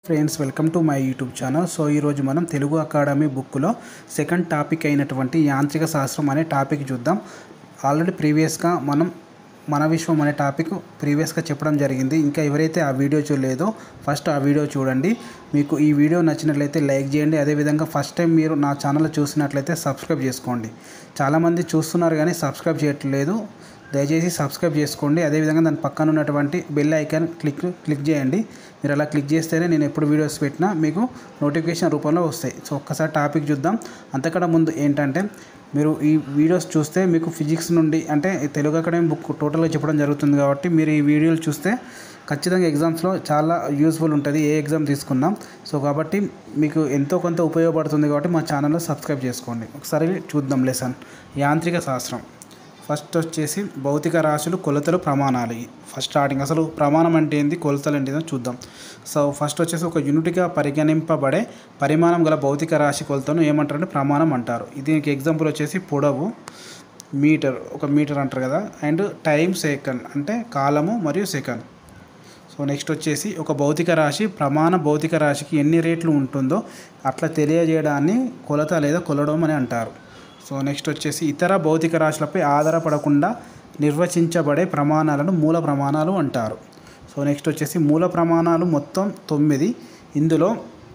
friends welcome to my YouTube channel so ఈరోజు మనం Telugu academy బుక్లో సెకండ్ టాపిక్ అయినటువంటి యాంత్రిక శాస్త్రం అనే టాపిక్ చూద్దాం ఆల్రెడీ ప్రీవియస్గా మనం మన విశ్వం అనే టాపిక్ ప్రీవియస్గా చెప్పడం జరిగింది ఇంకా ఎవరైతే ఆ వీడియో చూడలేదో ఫస్ట్ ఆ వీడియో చూడండి మీకు ఈ వీడియో నచ్చినట్లయితే లైక్ చేయండి అదేవిధంగా ఫస్ట్ టైం మీరు నా ఛానల్ చూసినట్లయితే సబ్స్క్రైబ్ చేసుకోండి చాలామంది చూస్తున్నారు కానీ సబ్స్క్రైబ్ చేయట్లేదు దయచేసి సబ్స్క్రైబ్ చేసుకోండి అదేవిధంగా దాని పక్కన ఉన్నటువంటి బెల్ ఐకాన్ క్లిక్ క్లిక్ చేయండి మీరు అలా క్లిక్ చేస్తేనే నేను ఎప్పుడు వీడియోస్ పెట్టినా మీకు నోటిఫికేషన్ రూపంలో వస్తాయి సో ఒక్కసారి టాపిక్ చూద్దాం అంతకన్నా ముందు ఏంటంటే మీరు ఈ వీడియోస్ చూస్తే మీకు ఫిజిక్స్ నుండి అంటే తెలుగు అకాడమీ బుక్ టోటల్గా చెప్పడం జరుగుతుంది కాబట్టి మీరు ఈ వీడియోలు చూస్తే ఖచ్చితంగా ఎగ్జామ్స్లో చాలా యూస్ఫుల్ ఉంటుంది ఏ ఎగ్జామ్ తీసుకున్నాం సో కాబట్టి మీకు ఎంతో కొంత ఉపయోగపడుతుంది కాబట్టి మా ఛానల్లో సబ్స్క్రైబ్ చేసుకోండి ఒకసారి చూద్దాం లెసన్ యాంత్రిక శాస్త్రం ఫస్ట్ వచ్చేసి భౌతిక రాశులు కొలతలు ప్రమాణాలు ఫస్ట్ స్టార్టింగ్ అసలు ప్రమాణం అంటే ఏంది కొలతలు ఏంటి చూద్దాం సో ఫస్ట్ వచ్చేసి ఒక యూనిట్గా పరిగణింపబడే పరిమాణం గల భౌతిక రాశి కొలతను ఏమంటారంటే ప్రమాణం అంటారు దీనికి ఎగ్జాంపుల్ వచ్చేసి పొడవు మీటర్ ఒక మీటర్ అంటారు కదా అండ్ టైం సెకండ్ అంటే కాలము మరియు సెకండ్ సో నెక్స్ట్ వచ్చేసి ఒక భౌతిక రాశి ప్రమాణ భౌతిక రాశికి ఎన్ని రేట్లు ఉంటుందో అట్లా తెలియజేయడాన్ని కొలత లేదా కొలడం అని అంటారు సో నెక్స్ట్ వచ్చేసి ఇతర భౌతిక రాశులపై ఆధారపడకుండా నిర్వచించబడే ప్రమాణాలను మూల ప్రమాణాలు అంటారు సో నెక్స్ట్ వచ్చేసి మూల ప్రమాణాలు మొత్తం తొమ్మిది ఇందులో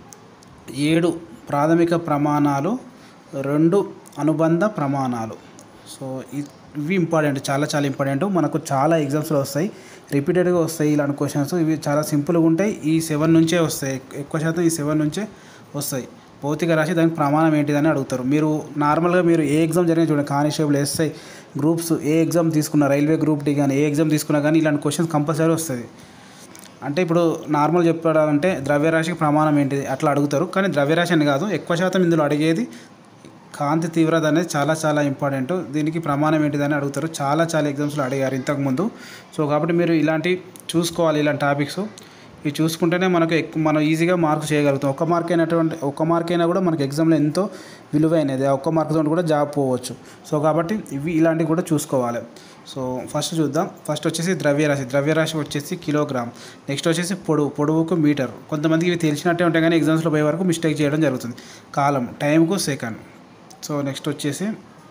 ఏడు ప్రాథమిక ప్రమాణాలు రెండు అనుబంధ ప్రమాణాలు సో ఇవి ఇంపార్టెంట్ చాలా చాలా ఇంపార్టెంట్ మనకు చాలా ఎగ్జామ్స్లో వస్తాయి రిపీటెడ్గా వస్తాయి ఇలాంటి క్వశ్చన్స్ ఇవి చాలా సింపుల్గా ఉంటాయి ఈ సెవెన్ నుంచే వస్తాయి ఎక్కువ శాతం ఈ సెవెన్ నుంచే వస్తాయి భౌతిక రాశి దానికి ప్రమాణం ఏంటిదని అడుగుతారు మీరు నార్మల్గా మీరు ఏ ఎగ్జామ్ జరిగిన చూడండి కానిస్టేబుల్ ఎస్ఐ గ్రూప్స్ ఏ ఎగ్జామ్ తీసుకున్నా రైల్వే గ్రూప్ డి కానీ ఏ ఎగ్జామ్ తీసుకున్నా కానీ ఇలాంటి క్వశ్చన్స్ కంపల్సరీ వస్తుంది అంటే ఇప్పుడు నార్మల్ చెప్పాలంటే ద్రవ్యరాశికి ప్రమాణం ఏంటిది అట్లా అడుగుతారు కానీ ద్రవ్యరాశి అని కాదు ఎక్కువ శాతం ఇందులో అడిగేది కాంతి తీవ్రత అనేది చాలా చాలా ఇంపార్టెంట్ దీనికి ప్రమాణం ఏంటిదని అడుగుతారు చాలా చాలా ఎగ్జామ్స్లో అడిగారు ఇంతకుముందు సో కాబట్టి మీరు ఇలాంటి చూసుకోవాలి ఇలాంటి టాపిక్స్ ఇవి చూసుకుంటేనే మనకు ఎక్కువ మనం ఈజీగా మార్క్స్ చేయగలుగుతాం ఒక్క మార్క్ అయినటువంటి ఒక్క మార్క్ అయినా కూడా మనకి ఎగ్జామ్లో ఎంతో విలువైనది ఆ ఒక్క మార్క్తో కూడా జాబ్ పోవచ్చు సో కాబట్టి ఇవి ఇలాంటివి కూడా చూసుకోవాలి సో ఫస్ట్ చూద్దాం ఫస్ట్ వచ్చేసి ద్రవ్యరాశి ద్రవ్యరాశి వచ్చేసి కిలోగ్రామ్ నెక్స్ట్ వచ్చేసి పొడవు పొడవుకు మీటర్ కొంతమందికి ఇవి తెలిసినట్టే ఉంటాయి కానీ ఎగ్జామ్స్లో పోయే వరకు మిస్టేక్ చేయడం జరుగుతుంది కాలం టైంకు సెకండ్ సో నెక్స్ట్ వచ్చేసి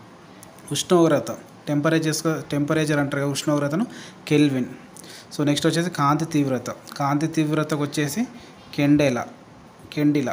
ఉష్ణోగ్రత టెంపరేచర్స్ టెంపరేచర్ అంటారు కదా ఉష్ణోగ్రతను కెల్విన్ సో నెక్స్ట్ వచ్చేసి కాంతి తీవ్రత కాంతి తీవ్రతకు వచ్చేసి కెండెలా కెండిలా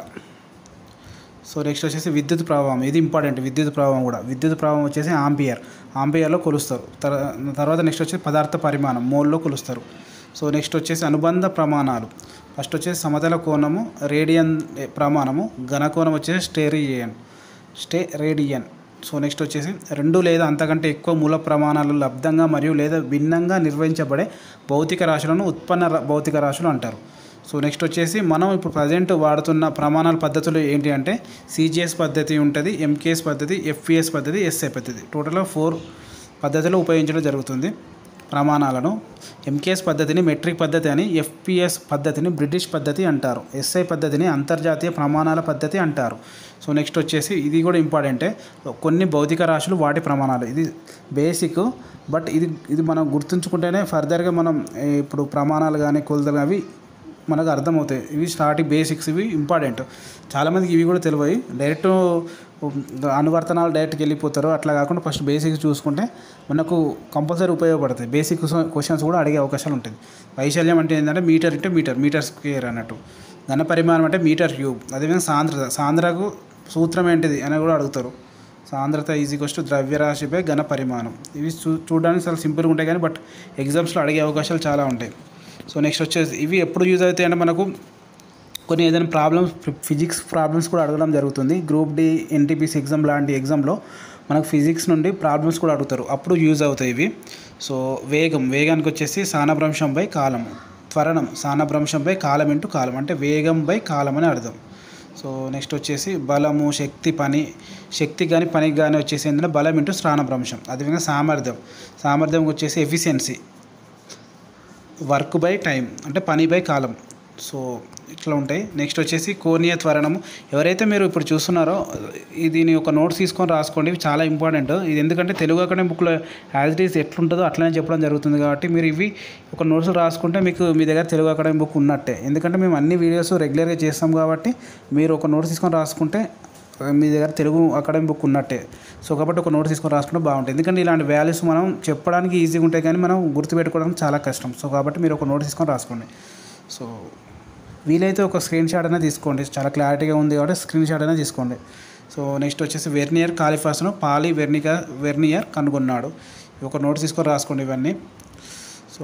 సో నెక్స్ట్ వచ్చేసి విద్యుత్ ప్రవాహం ఇది ఇంపార్టెంట్ విద్యుత్ ప్రవాహం కూడా విద్యుత్ ప్రవాహం వచ్చేసి ఆంపియర్ ఆంపియర్లో కొలుస్తారు తర్వాత నెక్స్ట్ వచ్చేసి పదార్థ పరిమాణం మోల్లో కొలుస్తారు సో నెక్స్ట్ వచ్చేసి అనుబంధ ప్రమాణాలు ఫస్ట్ వచ్చేసి సమతల కోణము రేడియన్ ప్రమాణము ఘనకోణం వచ్చేసి steradian steradian so next వచ్చేసి రెండు లేదా అంతకంటే ఎక్కువ మూల ప్రమాణాలు లబ్ధంగా మరియు లేదా భిన్నంగా నిర్వహించబడే భౌతిక రాశులను ఉత్పన్న భౌతిక రాశులు అంటారు సో నెక్స్ట్ వచ్చేసి మనం ఇప్పుడు ప్రజెంట్ వాడుతున్న ప్రమాణాల పద్ధతులు ఏంటి అంటే సిజిఎస్ పద్ధతి ఉంటుంది ఎంకేఎస్ పద్ధతి ఎఫ్పిఎస్ పద్ధతి ఎస్ఐ పద్ధతి టోటల్గా ఫోర్ పద్ధతిలో ఉపయోగించడం జరుగుతుంది ప్రమాణాలను ఎంకేఎస్ పద్ధతిని మెట్రిక్ పద్ధతి అని ఎఫ్పిఎస్ పద్ధతిని బ్రిటిష్ పద్ధతి అంటారు ఎస్ఐ పద్ధతిని అంతర్జాతీయ ప్రమాణాల పద్ధతి అంటారు సో నెక్స్ట్ వచ్చేసి ఇది కూడా ఇంపార్టెంటే కొన్ని భౌతిక రాశులు వాటి ప్రమాణాలు ఇది బేసిక్ బట్ ఇది ఇది మనం గుర్తుంచుకుంటేనే ఫర్దర్గా మనం ఇప్పుడు ప్రమాణాలు కానీ కొలతలు అవి మనకు అర్థమవుతాయి ఇవి స్టార్టింగ్ బేసిక్స్ ఇవి ఇంపార్టెంట్ చాలామందికి ఇవి కూడా తెలియవు డైరెక్ట్ అనువర్తనాలు డైరెక్ట్కి వెళ్ళిపోతారు అట్లా కాకుండా ఫస్ట్ బేసిక్స్ చూసుకుంటే మనకు కంపల్సరీ ఉపయోగపడతాయి బేసిక్ క్వశ్చన్స్ కూడా అడిగే అవకాశాలు ఉంటుంది వైశాల్యం అంటే ఏంటంటే మీటర్ ఇంటే మీటర్ మీటర్ స్క్వేర్ అన్నట్టు ఘన పరిమాణం అంటే మీటర్ క్యూబ్ అదేవిధంగా సాంద్రత సాంద్రకు సూత్రం ఏంటిది అని కూడా అడుగుతారు సాంద్రత ఈజీ టు ద్రవ్యరాశిపై ఘన పరిమాణం ఇవి చూ చూడడానికి చాలా సింపుల్గా ఉంటాయి కానీ బట్ ఎగ్జామ్స్లో అడిగే అవకాశాలు చాలా ఉంటాయి సో నెక్స్ట్ వచ్చేసి ఇవి ఎప్పుడు యూజ్ అవుతాయి అంటే మనకు కొన్ని ఏదైనా ప్రాబ్లమ్స్ ఫిజిక్స్ ప్రాబ్లమ్స్ కూడా అడగడం జరుగుతుంది గ్రూప్ డి ఎన్టీపీసీ ఎగ్జామ్ లాంటి ఎగ్జామ్లో మనకు ఫిజిక్స్ నుండి ప్రాబ్లమ్స్ కూడా అడుగుతారు అప్పుడు యూజ్ అవుతాయి ఇవి సో వేగం వేగానికి వచ్చేసి సానభ్రంశం బై కాలం త్వరణం సానభ్రంశం బై కాలం ఇంటూ కాలం అంటే వేగం బై కాలం అని అర్థం సో నెక్స్ట్ వచ్చేసి బలము శక్తి పని శక్తి కానీ పనికి కానీ వచ్చేసి ఏంటంటే బలం ఇంటూ స్థానభ్రంశం అదేవిధంగా సామర్థ్యం సామర్థ్యం వచ్చేసి ఎఫిషియన్సీ వర్క్ బై టైం అంటే పని బై కాలం సో ఇట్లా ఉంటాయి నెక్స్ట్ వచ్చేసి కోణీయ త్వరణము ఎవరైతే మీరు ఇప్పుడు చూస్తున్నారో ఇది దీని ఒక నోట్స్ తీసుకొని రాసుకోండి ఇవి చాలా ఇంపార్టెంట్ ఇది ఎందుకంటే తెలుగు అకాడమీ బుక్లో యాజ్ ఇట్ ఈస్ ఎట్లుంటుందో అట్లనే చెప్పడం జరుగుతుంది కాబట్టి మీరు ఇవి ఒక నోట్స్ రాసుకుంటే మీకు మీ దగ్గర తెలుగు అకాడమీ బుక్ ఉన్నట్టే ఎందుకంటే మేము అన్ని వీడియోస్ రెగ్యులర్గా చేస్తాం కాబట్టి మీరు ఒక నోట్స్ తీసుకొని రాసుకుంటే మీ దగ్గర తెలుగు అకాడమీ బుక్ ఉన్నట్టే సో కాబట్టి ఒక నోట్ తీసుకొని రాసుకుంటే బాగుంటుంది ఎందుకంటే ఇలాంటి వాల్యూస్ మనం చెప్పడానికి ఈజీగా ఉంటాయి కానీ మనం గుర్తుపెట్టుకోవడం చాలా కష్టం సో కాబట్టి మీరు ఒక నోట్ తీసుకొని రాసుకోండి సో వీలైతే ఒక స్క్రీన్ షాట్ అయినా తీసుకోండి చాలా క్లారిటీగా ఉంది కాబట్టి స్క్రీన్ షాట్ అయినా తీసుకోండి సో నెక్స్ట్ వచ్చేసి వెర్నియర్ కాలిఫాస్ను పాలి వెర్నికా వెర్నియర్ కనుగొన్నాడు ఒక నోట్ తీసుకొని రాసుకోండి ఇవన్నీ సో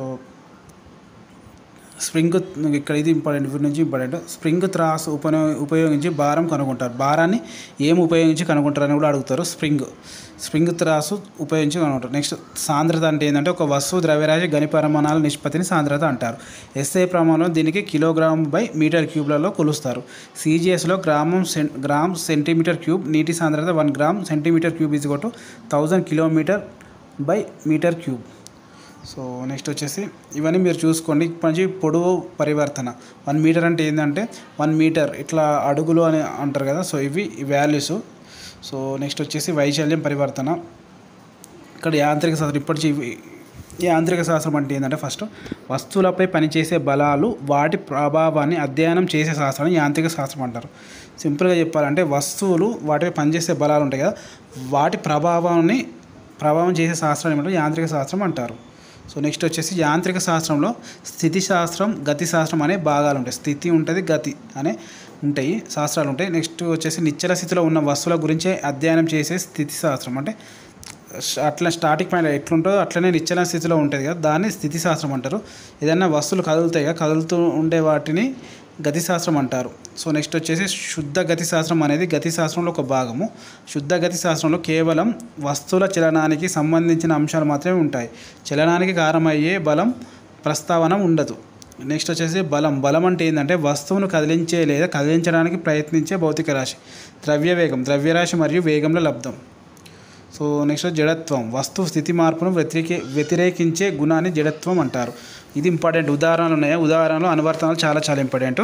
స్ప్రింగ్ ఇక్కడ ఇది ఇంపార్టెంట్ ఇవి నుంచి ఇంపార్టెంట్ స్ప్రింగ్ త్రాస్ ఉపయోగ ఉపయోగించి భారం కనుగొంటారు భారాన్ని ఏం ఉపయోగించి కనుగొంటారని కూడా అడుగుతారు స్ప్రింగ్ స్ప్రింగ్ త్రాసు ఉపయోగించి కనుగొంటారు నెక్స్ట్ సాంద్రత అంటే ఏంటంటే ఒక వస్తువు ద్రవ్యరాశి గని పరిమాణాల నిష్పత్తిని సాంద్రత అంటారు ఎస్ఐ ప్రమాణంలో దీనికి కిలోగ్రామ్ బై మీటర్ క్యూబ్లలో కొలుస్తారు సిజిఎస్లో గ్రామం సెం గ్రామ్ సెంటీమీటర్ క్యూబ్ నీటి సాంద్రత one gram centimetre cube is to thousand kilometre by metre cube so next వచ్చేసి ఇవన్నీ మీరు చూసుకోండి ఇప్పటి నుంచి పొడవు పరివర్తన వన్ మీటర్ అంటే ఏంటంటే వన్ మీటర్ ఇట్లా అడుగులు అని అంటారు కదా సో ఇవి వాల్యూస్ సో నెక్స్ట్ వచ్చేసి వైశాల్యం పరివర్తన ఇక్కడ యాంత్రిక శాస్త్రం ఇప్పటి నుంచి ఇవి యాంత్రిక శాస్త్రం అంటే ఏంటంటే ఫస్ట్ వస్తువులపై పనిచేసే బలాలు వాటి ప్రభావాన్ని అధ్యయనం చేసే శాస్త్రాన్ని యాంత్రిక శాస్త్రం అంటారు సింపుల్గా చెప్పాలంటే వస్తువులు వాటిపై పనిచేసే బలాలు ఉంటాయి కదా వాటి ప్రభావాన్ని ప్రభావం చేసే శాస్త్రం ఏమంటే యాంత్రిక శాస్త్రం అంటారు సో నెక్స్ట్ వచ్చేసి యాంత్రిక శాస్త్రంలో స్థితి శాస్త్రం గతి శాస్త్రం అనే భాగాలు ఉంటాయి స్థితి ఉంటుంది గతి అనే ఉంటాయి శాస్త్రాలు ఉంటాయి నెక్స్ట్ వచ్చేసి నిశ్చల స్థితిలో ఉన్న వస్తువుల గురించే అధ్యయనం చేసే స్థితి శాస్త్రం అంటే అట్లా స్టార్టింగ్ పాయింట్ ఎట్లుంటుందో అట్లనే నిశ్చల స్థితిలో ఉంటుంది కదా దాన్ని స్థితి శాస్త్రం అంటారు ఏదైనా వస్తువులు కదులుతాయి కదా కదులుతూ ఉండే వాటిని గతి శాస్త్రం అంటారు సో నెక్స్ట్ వచ్చేసి శుద్ధ గతి శాస్త్రం అనేది గతి శాస్త్రంలో ఒక భాగము శుద్ధ గతి శాస్త్రంలో కేవలం వస్తువుల చలనానికి సంబంధించిన అంశాలు మాత్రమే ఉంటాయి చలనానికి కారణమయ్యే బలం ప్రస్తావన ఉండదు నెక్స్ట్ వచ్చేసి బలం బలం అంటే ఏంటంటే వస్తువును కదిలించే లేదా కదిలించడానికి ప్రయత్నించే భౌతిక రాశి ద్రవ్యవేగం ద్రవ్యరాశి మరియు వేగంలో లబ్ధం సో నెక్స్ట్ జడత్వం వస్తువు స్థితి మార్పును వ్యతిరేకి వ్యతిరేకించే గుణాన్ని జడత్వం అంటారు ఇది ఇంపార్టెంట్ ఉదాహరణలు ఉన్నాయి ఉదాహరణలు అనువర్తనాలు చాలా చాలా ఇంపార్టెంట్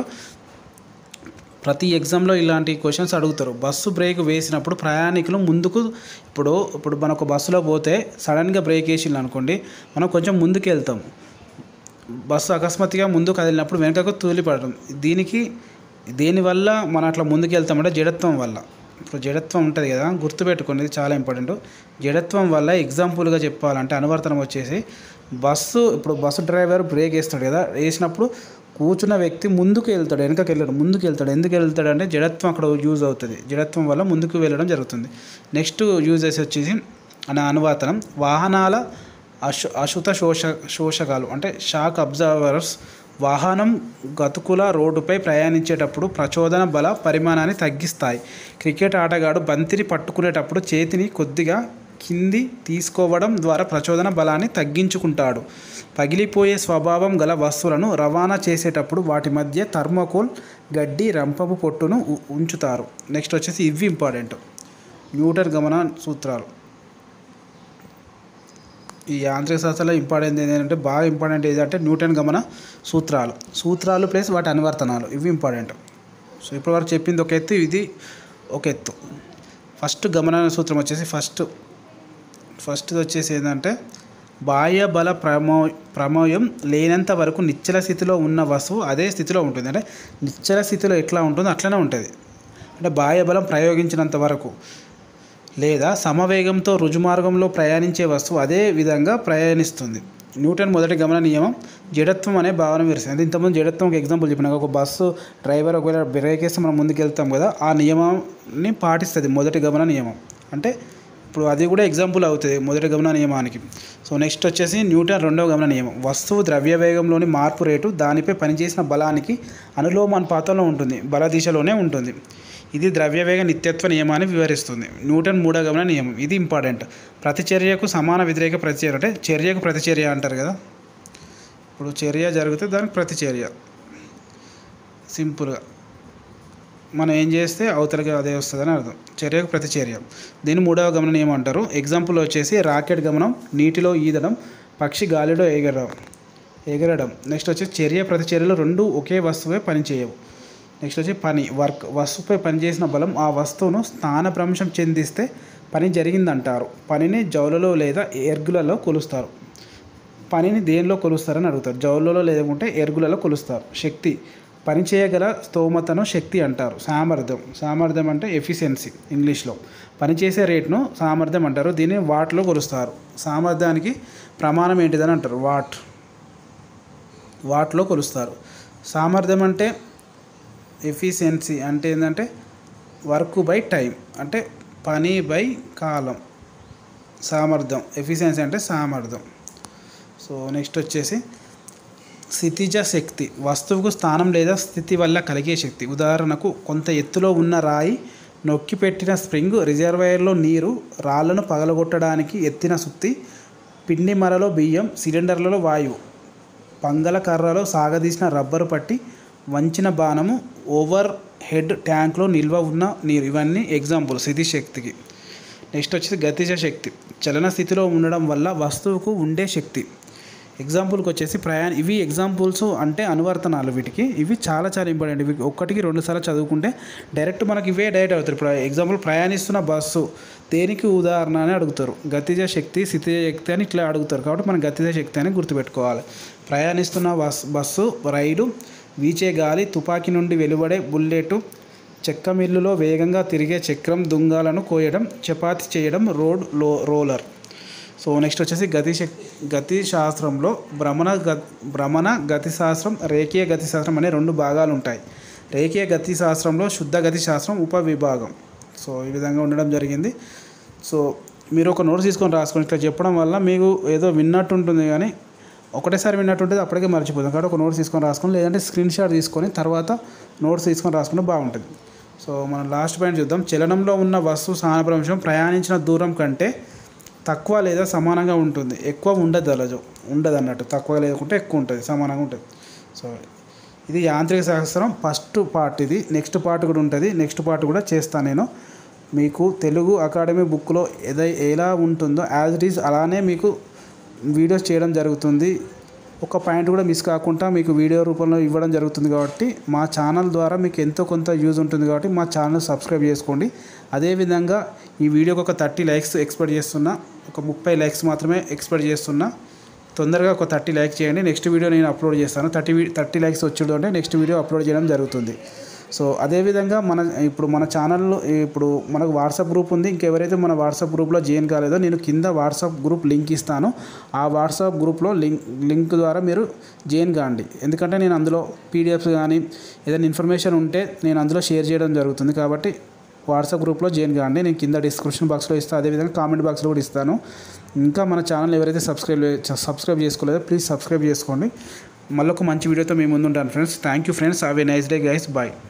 ప్రతి ఎగ్జామ్లో ఇలాంటి క్వశ్చన్స్ అడుగుతారు బస్సు బ్రేక్ వేసినప్పుడు ప్రయాణికులు ముందుకు ఇప్పుడు ఇప్పుడు మన ఒక బస్సులో పోతే సడన్గా బ్రేక్ వేసింది అనుకోండి మనం కొంచెం ముందుకు వెళ్తాం బస్సు అకస్మాత్తుగా ముందుకు కదిలినప్పుడు వెనుకకు తూలిపడడం దీనికి దేనివల్ల మనం అట్లా ముందుకు వెళ్తామంటే జడత్వం వల్ల ఇప్పుడు జడత్వం ఉంటుంది కదా గుర్తుపెట్టుకోండి ఇది చాలా ఇంపార్టెంట్ జడత్వం వల్ల ఎగ్జాంపుల్గా చెప్పాలంటే అనువర్తనం వచ్చేసి బస్సు ఇప్పుడు బస్సు డ్రైవర్ బ్రేక్ వేస్తాడు కదా వేసినప్పుడు కూర్చున్న వ్యక్తి ముందుకు వెళ్తాడు వెనకకి వెళ్ళాడు ముందుకు వెళ్తాడు ఎందుకు వెళ్తాడు అంటే జడత్వం అక్కడ యూజ్ అవుతుంది జడత్వం వల్ల ముందుకు వెళ్ళడం జరుగుతుంది నెక్స్ట్ యూజెస్ వచ్చేసి అనే అనువర్తనం వాహనాల అశు అశుత శోష శోషకాలు అంటే షాక్ అబ్జర్వర్స్ వాహనం గతుకుల రోడ్డుపై ప్రయాణించేటప్పుడు ప్రచోదన బల పరిమాణాన్ని తగ్గిస్తాయి క్రికెట్ ఆటగాడు బంతిని పట్టుకునేటప్పుడు చేతిని కొద్దిగా కింది తీసుకోవడం ద్వారా ప్రచోదన బలాన్ని తగ్గించుకుంటాడు పగిలిపోయే స్వభావం గల వస్తువులను రవాణా చేసేటప్పుడు వాటి మధ్య థర్మోకోల్ గడ్డి రంపపు పొట్టును ఉ- ఉంచుతారు నెక్స్ట్ వచ్చేసి ఇవి ఇంపార్టెంట్ న్యూటన్ గమన సూత్రాలు ఈ యాంత్రిక శాస్త్రంలో ఇంపార్టెంట్ ఏంటంటే బాగా ఇంపార్టెంట్ ఏదంటే న్యూటన్ గమన సూత్రాలు సూత్రాలు ప్లస్ వాటి అనువర్తనాలు ఇవి ఇంపార్టెంట్ సో ఇప్పటి వరకు చెప్పింది ఒక ఎత్తు ఇది ఒక ఎత్తు ఫస్ట్ గమన సూత్రం వచ్చేసి ఫస్ట్ ఫస్ట్ వచ్చేసి ఏంటంటే బాహ్య బల ప్రమో ప్రమేయం లేనంత వరకు నిశ్చల స్థితిలో ఉన్న వస్తువు అదే స్థితిలో ఉంటుంది అంటే నిశ్చల స్థితిలో ఎట్లా ఉంటుందో అట్లనే ఉంటుంది అంటే బాహ్య బలం ప్రయోగించినంత వరకు లేదా సమవేగంతో రుజుమార్గంలో ప్రయాణించే వస్తువు అదే విధంగా ప్రయాణిస్తుంది న్యూటన్ మొదటి గమన నియమం జడత్వం అనే భావన విరుస్తుంది అంటే ఇంతకుముందు జడత్వం ఒక ఎగ్జాంపుల్ చెప్పిన ఒక బస్సు డ్రైవర్ ఒకవేళ బ్రేక్ వేస్తే మనం ముందుకు వెళ్తాం కదా ఆ నియమాన్ని పాటిస్తుంది మొదటి గమన నియమం అంటే ఇప్పుడు అది కూడా ఎగ్జాంపుల్ అవుతుంది మొదటి గమన నియమానికి సో నెక్స్ట్ వచ్చేసి న్యూటన్ రెండవ గమన నియమం వస్తువు ద్రవ్య వేగంలోని మార్పు రేటు దానిపై పనిచేసిన బలానికి అనులోమానుపాతంలో ఉంటుంది బల దిశలోనే ఉంటుంది ఇది ద్రవ్యవేగ నిత్యత్వ నియమాన్ని వివరిస్తుంది న్యూటన్ మూడో గమన నియమం ఇది ఇంపార్టెంట్ ప్రతిచర్యకు సమాన వ్యతిరేక ప్రతిచర్య అంటే చర్యకు ప్రతిచర్య అంటారు కదా ఇప్పుడు చర్య జరిగితే దానికి ప్రతిచర్య సింపుల్గా మనం ఏం చేస్తే అవతలకి అదే వస్తుందని అర్థం చర్యకు ప్రతిచర్య దీన్ని మూడవ గమనం ఏమంటారు ఎగ్జాంపుల్ వచ్చేసి రాకెట్ గమనం నీటిలో ఈదడం పక్షి గాలిలో ఎగరడం ఎగరడం నెక్స్ట్ వచ్చేసి చర్య ప్రతిచర్యలు రెండు ఒకే వస్తువే పనిచేయవు నెక్స్ట్ వచ్చి పని వర్క్ వస్తువుపై పనిచేసిన బలం ఆ వస్తువును స్థానభ్రంశం చెందిస్తే పని జరిగిందంటారు పనిని జౌలలో లేదా ఎర్గులలో కొలుస్తారు పనిని దేనిలో కొలుస్తారని అడుగుతారు జౌలలో లేకుంటే ఎర్గులలో కొలుస్తారు శక్తి పని చేయగల స్తోమతను శక్తి అంటారు సామర్థ్యం సామర్థ్యం అంటే ఎఫిషియన్సీ ఇంగ్లీష్లో పనిచేసే రేటును సామర్థ్యం అంటారు దీన్ని వాట్లో కొలుస్తారు సామర్థ్యానికి ప్రమాణం ఏంటిదని అంటారు వాట్ వాట్లో కొలుస్తారు సామర్థ్యం అంటే ఎఫిషియన్సీ అంటే ఏంటంటే వర్క్ బై టైం అంటే పని బై కాలం సామర్థ్యం ఎఫిషియన్సీ అంటే సామర్థ్యం సో నెక్స్ట్ వచ్చేసి స్థితిజ శక్తి వస్తువుకు స్థానం లేదా స్థితి వల్ల కలిగే శక్తి ఉదాహరణకు కొంత ఎత్తులో ఉన్న రాయి నొక్కి పెట్టిన స్ప్రింగ్ రిజర్వాయర్లో నీరు రాళ్లను పగలగొట్టడానికి ఎత్తిన సుత్తి పిండి మరలో బియ్యం సిలిండర్లలో వాయువు పంగల కర్రలో సాగదీసిన రబ్బరు పట్టి వంచిన బాణము ఓవర్ హెడ్ ట్యాంక్లో నిల్వ ఉన్న నీరు ఇవన్నీ ఎగ్జాంపుల్ స్థితి శక్తికి నెక్స్ట్ వచ్చేసి గతిజ శక్తి చలన స్థితిలో ఉండడం వల్ల వస్తువుకు ఉండే శక్తి ఎగ్జాంపుల్కి వచ్చేసి ప్రయాణ ఇవి ఎగ్జాంపుల్స్ అంటే అనువర్తనాలు వీటికి ఇవి చాలా చాలా ఇంపార్టెంట్ ఇవి ఒక్కటికి రెండు సార్లు చదువుకుంటే డైరెక్ట్ మనకి ఇవే డైరెక్ట్ అవుతారు ఇప్పుడు ఎగ్జాంపుల్ ప్రయాణిస్తున్న బస్సు దేనికి ఉదాహరణ అని అడుగుతారు గతిజ శక్తి స్థితిజ శక్తి అని ఇట్లా అడుగుతారు కాబట్టి మనం గతిజ శక్తి అని గుర్తుపెట్టుకోవాలి ప్రయాణిస్తున్న బస్ బస్సు రైలు వీచే గాలి తుపాకీ నుండి వెలువడే బుల్లెట్ చెక్క మిల్లులో వేగంగా తిరిగే చక్రం దుంగాలను కోయడం చపాతి చేయడం రోడ్ లో రోలర్ సో నెక్స్ట్ వచ్చేసి గతి శక్ గతి శాస్త్రంలో భ్రమణ గ భ్రమణ గతి శాస్త్రం రేఖీయ గతి శాస్త్రం అనే రెండు భాగాలు ఉంటాయి రేఖీయ గతి శాస్త్రంలో శుద్ధ గతి శాస్త్రం ఉపవిభాగం సో ఈ విధంగా ఉండడం జరిగింది సో మీరు ఒక నోట్స్ తీసుకొని రాసుకొని ఇట్లా చెప్పడం వల్ల మీకు ఏదో విన్నట్టు ఉంటుంది కానీ ఒకటేసారి విన్నట్టు ఉంటుంది అప్పటికే మర్చిపోతాం కాబట్టి ఒక నోట్స్ తీసుకొని రాసుకొని లేదంటే స్క్రీన్ షాట్ తీసుకొని తర్వాత నోట్స్ తీసుకొని రాసుకుంటే బాగుంటుంది సో మనం లాస్ట్ పాయింట్ చూద్దాం చలనంలో ఉన్న వస్తువు స్థానభ్రంశం ప్రయాణించిన దూరం కంటే తక్కువ లేదా సమానంగా ఉంటుంది ఎక్కువ ఉండదు అలజు ఉండదు అన్నట్టు తక్కువ లేకుంటే ఎక్కువ ఉంటుంది సమానంగా ఉంటుంది సో ఇది యాంత్రిక శాస్త్రం ఫస్ట్ పార్ట్ ఇది నెక్స్ట్ పార్ట్ కూడా ఉంటుంది నెక్స్ట్ పార్ట్ కూడా చేస్తాను నేను మీకు తెలుగు అకాడమీ బుక్లో ఏదై ఎలా ఉంటుందో యాజ్ ఇట్ ఈజ్ అలానే మీకు వీడియోస్ చేయడం జరుగుతుంది ఒక పాయింట్ కూడా మిస్ కాకుండా మీకు వీడియో రూపంలో ఇవ్వడం జరుగుతుంది కాబట్టి మా ఛానల్ ద్వారా మీకు ఎంతో కొంత యూజ్ ఉంటుంది కాబట్టి మా ఛానల్ సబ్స్క్రైబ్ చేసుకోండి అదేవిధంగా ఈ వీడియోకి ఒక థర్టీ లైక్స్ ఎక్స్పెక్ట్ చేస్తున్నా ఒక ముప్పై లైక్స్ మాత్రమే ఎక్స్పెక్ట్ చేస్తున్నా తొందరగా ఒక థర్టీ లైక్ చేయండి నెక్స్ట్ వీడియో నేను అప్లోడ్ చేస్తాను థర్టీ థర్టీ లైక్స్ వచ్చాడు అంటే నెక్స్ట్ వీడియో అప్లోడ్ చేయడం జరుగుతుంది సో అదేవిధంగా మన ఇప్పుడు మన ఛానల్లో ఇప్పుడు మనకు వాట్సాప్ గ్రూప్ ఉంది ఇంకెవరైతే మన వాట్సాప్ గ్రూప్లో జాయిన్ కాలేదో నేను కింద వాట్సాప్ గ్రూప్ లింక్ ఇస్తాను ఆ వాట్సాప్ గ్రూప్లో లింక్ లింక్ ద్వారా మీరు జాయిన్ కాండి ఎందుకంటే నేను అందులో పీడిఎఫ్స్ కానీ ఏదైనా ఇన్ఫర్మేషన్ ఉంటే నేను అందులో షేర్ చేయడం జరుగుతుంది కాబట్టి వాట్సాప్ గ్రూప్లో జాయిన్ కాండి నేను కింద డిస్క్రిప్షన్ బాక్స్లో ఇస్తాను అదేవిధంగా కామెంట్ బాక్స్లో కూడా ఇస్తాను ఇంకా మన ఛానల్ ఎవరైతే సబ్స్క్రైబ్ సబ్స్క్రైబ్ చేసుకోలేదో ప్లీజ్ సబ్స్క్రైబ్ చేసుకోండి మళ్ళీ ఒక మంచి వీడియోతో మేము ముందు ఉంటాను friends thank you friends have a nice day guys bye